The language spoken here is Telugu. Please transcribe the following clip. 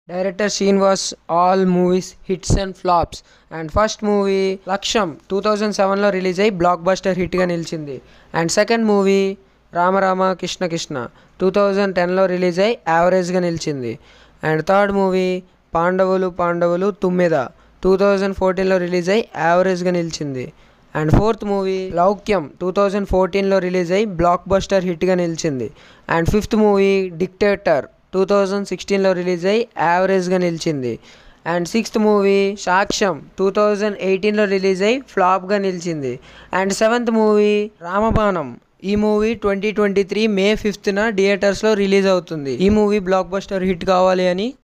director Srinivas all movies hits and flops and first movie Lakshyam two thousand సెవెన్లో రిలీజ్ అయ్యి బ్లాక్ బస్టర్ హిట్గా నిలిచింది and second movie Rama Rama Krishna Krishna two thousand టెన్లో రిలీజ్ అయ్యి యావరేజ్గా నిలిచింది అండ్ థర్డ్ మూవీ పాండవులు పాండవులు తుమ్మెద టూ థౌజండ్ ఫోర్టీన్లో రిలీజ్ అయ్యి యావరేజ్గా నిలిచింది and fourth movie Loukyam two thousand ఫోర్టీన్లో రిలీజ్ అయ్యి బ్లాక్ బస్టర్ హిట్గా నిలిచింది and fifth movie Dictator two thousand సిక్స్టీన్లో రిలీజ్ అయ్యి యావరేజ్గా నిలిచింది and sixth movie Saakshyam two thousand ఎయిటీన్లో రిలీజ్ అయ్యి ఫ్లాప్గా నిలిచింది అండ్ సెవెంత్ మూవీ రామబాణం ఈ movie twenty twenty three May ఫిఫ్త్న థియేటర్స్లో రిలీజ్ అవుతుంది ఈ మూవీ బ్లాక్ బస్టర్ హిట్ కావాలి అని